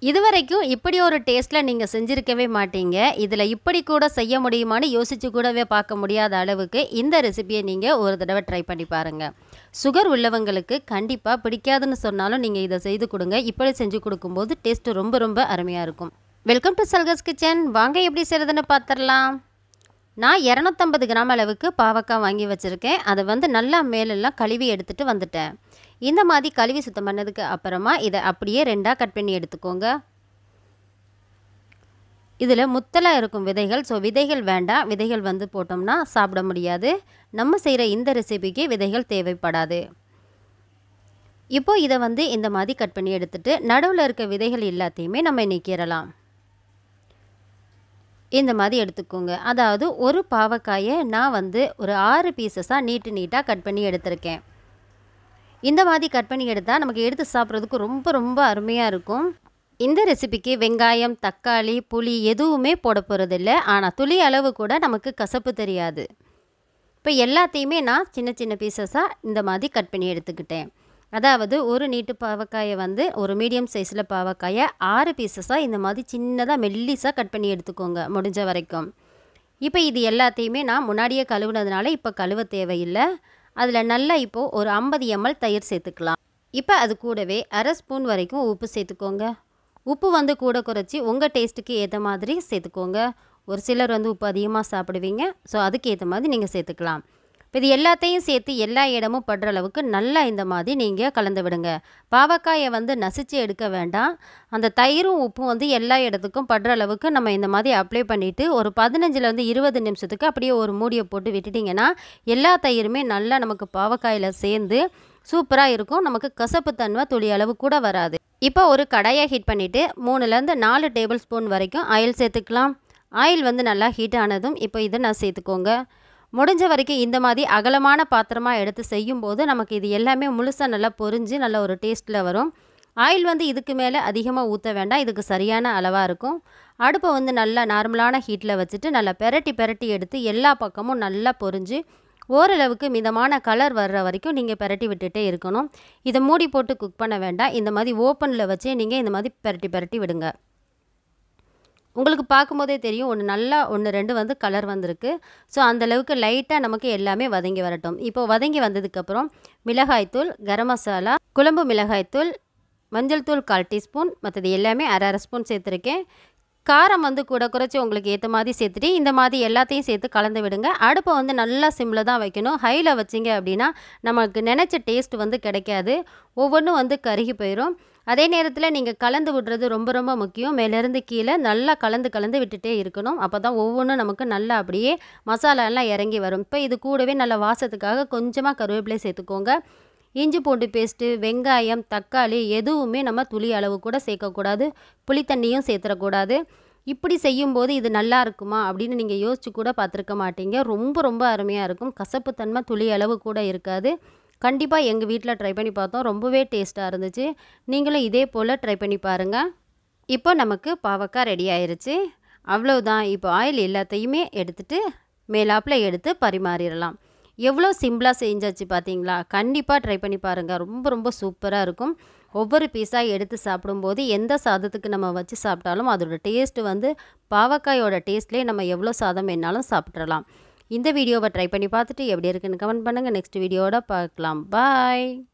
இதுவரைக்கும் இப்படி ஒரு டேஸ்ட்டில் நீங்கள் செஞ்சுருக்கவே மாட்டீங்க இதில் இப்படி கூட செய்ய முடியுமான்னு யோசிச்சு கூடவே பார்க்க முடியாத அளவுக்கு இந்த ரெசிபியை நீங்கள் ஒரு தடவை ட்ரை பண்ணி பாருங்கள் சுகர் உள்ளவங்களுக்கு கண்டிப்பாக பிடிக்காதுன்னு சொன்னாலும் நீங்கள் இதை செய்து கொடுங்க இப்படி செஞ்சு கொடுக்கும்போது டேஸ்ட்டு ரொம்ப ரொம்ப அருமையாக இருக்கும் வெல்கம் டு சல்கஸ் கிச்சன் வாங்க எப்படி செய்கிறதுன்னு பார்த்துடலாம் நான் இரநூத்தம்பது கிராம் அளவுக்கு பாவக்காய் வாங்கி வச்சுருக்கேன் அதை வந்து நல்லா மேலெல்லாம் கழுவி எடுத்துகிட்டு வந்துட்டேன் இந்த மாதிரி கழுவி சுத்தம் பண்ணதுக்கு அப்புறமா இதை அப்படியே ரெண்டாக கட் பண்ணி எடுத்துக்கோங்க இதில் முத்தலாக இருக்கும் விதைகள் ஸோ விதைகள் வேண்டாம் விதைகள் வந்து போட்டோம்னா சாப்பிட முடியாது நம்ம செய்கிற இந்த ரெசிபிக்கு விதைகள் தேவைப்படாது இப்போ இதை வந்து இந்த மாதிரி கட் பண்ணி எடுத்துட்டு நடுவில் இருக்க விதைகள் எல்லாத்தையுமே நம்ம நீக்கிடலாம் இந்த மாதிரி எடுத்துக்கோங்க அதாவது ஒரு பாவக்காயை நான் வந்து ஒரு ஆறு பீசஸாக நீட்டு நீட்டாக கட் பண்ணி எடுத்திருக்கேன் இந்த மாதிரி கட் பண்ணி எடுத்தால் நமக்கு எடுத்து சாப்பிட்றதுக்கு ரொம்ப ரொம்ப அருமையாக இருக்கும் இந்த ரெசிபிக்கு வெங்காயம் தக்காளி புளி எதுவுமே போட போகிறதில்ல ஆனால் துளி அளவு கூட நமக்கு கசப்பு தெரியாது இப்போ எல்லாத்தையுமே நான் சின்ன சின்ன பீசஸாக இந்த மாதிரி கட் பண்ணி எடுத்துக்கிட்டேன் அதாவது ஒரு நீட்டு பாவக்காயை வந்து ஒரு மீடியம் சைஸில் பாவக்காயை ஆறு பீசஸாக இந்த மாதிரி சின்னதாக மெல்லிஸாக கட் பண்ணி எடுத்துக்கோங்க முடிஞ்ச வரைக்கும் இப்போ இது எல்லாத்தையுமே நான் முன்னாடியே கழுவுனதுனால இப்போ கழுவ தேவையில்லை அதில் நல்லா இப்போது ஒரு ஐம்பது எம்எல் தயிர் சேர்த்துக்கலாம் இப்போ அது கூடவே அரை ஸ்பூன் வரைக்கும் உப்பு சேர்த்துக்கோங்க உப்பு வந்து கூட குறைச்சி உங்கள் டேஸ்ட்டுக்கு ஏற்ற மாதிரி சேர்த்துக்கோங்க ஒரு சிலர் வந்து உப்பு அதிகமாக சாப்பிடுவீங்க ஸோ அதுக்கு ஏற்ற மாதிரி நீங்கள் சேர்த்துக்கலாம் இப்போ இது எல்லாத்தையும் சேர்த்து எல்லா இடமும் படுற அளவுக்கு நல்லா இந்த மாதிரி நீங்கள் கலந்து விடுங்க பாவக்காயை வந்து நசிச்சு எடுக்க வேண்டாம் அந்த தயிரும் உப்பும் வந்து எல்லா இடத்துக்கும் படுற அளவுக்கு நம்ம இந்த மாதிரி அப்ளை பண்ணிவிட்டு ஒரு பதினஞ்சுலேருந்து இருபது நிமிஷத்துக்கு அப்படியே ஒரு மூடியை போட்டு விட்டுட்டிங்கன்னா எல்லா தயிருமே நல்லா நமக்கு பாவக்காயில் சேர்ந்து சூப்பராக இருக்கும் நமக்கு கசப்பு தன்மை துளி அளவு கூட வராது இப்போ ஒரு கடாயை ஹீட் பண்ணிவிட்டு மூணுலேருந்து நாலு டேபிள் ஸ்பூன் வரைக்கும் ஆயில் சேர்த்துக்கலாம் ஆயில் வந்து நல்லா ஹீட் ஆனதும் இப்போ இதை நான் சேர்த்துக்கோங்க முடிஞ்ச வரைக்கும் இந்த மாதிரி அகலமான பாத்திரமாக எடுத்து செய்யும்போது நமக்கு இது எல்லாமே முழுசாக நல்லா பொரிஞ்சு நல்ல ஒரு டேஸ்ட்டில் வரும் ஆயில் வந்து இதுக்கு மேலே அதிகமாக ஊற்ற வேண்டாம் இதுக்கு சரியான அளவாக இருக்கும் அடுப்பை வந்து நல்லா நார்மலான ஹீட்டில் வச்சுட்டு நல்லா பெரட்டி பெரட்டி எடுத்து எல்லா பக்கமும் நல்லா பொரிஞ்சு ஓரளவுக்கு மிதமான கலர் வர்ற வரைக்கும் நீங்கள் பெரட்டி விட்டுட்டே இருக்கணும் இதை மூடி போட்டு குக் பண்ண வேண்டாம் இந்த மாதிரி ஓப்பனில் வச்சே நீங்கள் இந்த மாதிரி பெரட்டி பெரட்டி விடுங்க உங்களுக்கு பார்க்கும்போதே தெரியும் ஒன்று நல்லா ஒன்று ரெண்டு வந்து கலர் வந்திருக்கு ஸோ அந்தளவுக்கு லைட்டாக நமக்கு எல்லாமே வதங்கி வரட்டும் இப்போ வதங்கி வந்ததுக்கப்புறம் மிளகாய்த்தூள் கரம் மசாலா குழம்பு மிளகாய்த்தூள் மஞ்சள் தூள் கால் டீஸ்பூன் மற்றது எல்லாமே அரை அரை ஸ்பூன் சேர்த்துருக்கேன் காரம் வந்து கூட குறைச்சி உங்களுக்கு ஏற்ற மாதிரி சேர்த்துட்டு இந்த மாதிரி எல்லாத்தையும் சேர்த்து கலந்து விடுங்க அடுப்பை வந்து நல்லா சிம்மில் தான் வைக்கணும் ஹையில் வச்சிங்க அப்படின்னா நமக்கு நினச்ச டேஸ்ட் வந்து கிடைக்காது ஒவ்வொன்றும் வந்து கருகி போயிடும் அதே நேரத்தில் நீங்கள் கலந்து விடுறது ரொம்ப ரொம்ப முக்கியம் மேலேருந்து கீழே நல்லா கலந்து கலந்து விட்டுட்டே இருக்கணும் அப்போ தான் ஒவ்வொன்றும் நமக்கு நல்லா அப்படியே மசாலாலாம் இறங்கி வரும் இப்போ இது கூடவே நல்ல வாசத்துக்காக கொஞ்சமாக கருவேப்பிலை சேர்த்துக்கோங்க இஞ்சி பூண்டு பேஸ்ட்டு வெங்காயம் தக்காளி எதுவுமே நம்ம துளி அளவு கூட சேர்க்கக்கூடாது புளித்தண்ணியும் சேர்த்துடக்கூடாது இப்படி செய்யும்போது இது நல்லா இருக்குமா அப்படின்னு நீங்கள் யோசிச்சு கூட பார்த்துருக்க மாட்டீங்க ரொம்ப ரொம்ப அருமையாக இருக்கும் கசப்புத்தன்மை துளி அளவு கூட இருக்காது கண்டிப்பாக எங்கள் வீட்டில் ட்ரை பண்ணி பார்த்தோம் ரொம்பவே டேஸ்ட்டாக இருந்துச்சு நீங்களும் இதே போல் ட்ரை பண்ணி பாருங்கள் இப்போ நமக்கு பாவக்காய் ரெடி ஆயிருச்சு அவ்வளவுதான் இப்போ ஆயில் எல்லாத்தையுமே எடுத்துட்டு மேலாப்பில் எடுத்து பரிமாறிடலாம் எவ்வளோ சிம்பிளாக செஞ்சாச்சு பார்த்தீங்களா கண்டிப்பாக ட்ரை பண்ணி பாருங்கள் ரொம்ப ரொம்ப சூப்பராக இருக்கும் ஒவ்வொரு பீஸாக எடுத்து சாப்பிடும்போது எந்த சாதத்துக்கு நம்ம வச்சு சாப்பிட்டாலும் அதோட டேஸ்ட்டு வந்து பாவக்காயோட டேஸ்ட்லேயே நம்ம எவ்வளோ சாதம் வேணாலும் சாப்பிட்றலாம் இந்த வீடியோவை ட்ரை பண்ணி பார்த்துட்டு எப்படி இருக்குன்னு கமெண்ட் பண்ணுங்கள் நெக்ஸ்ட் வீடியோவோட பார்க்கலாம் பாய்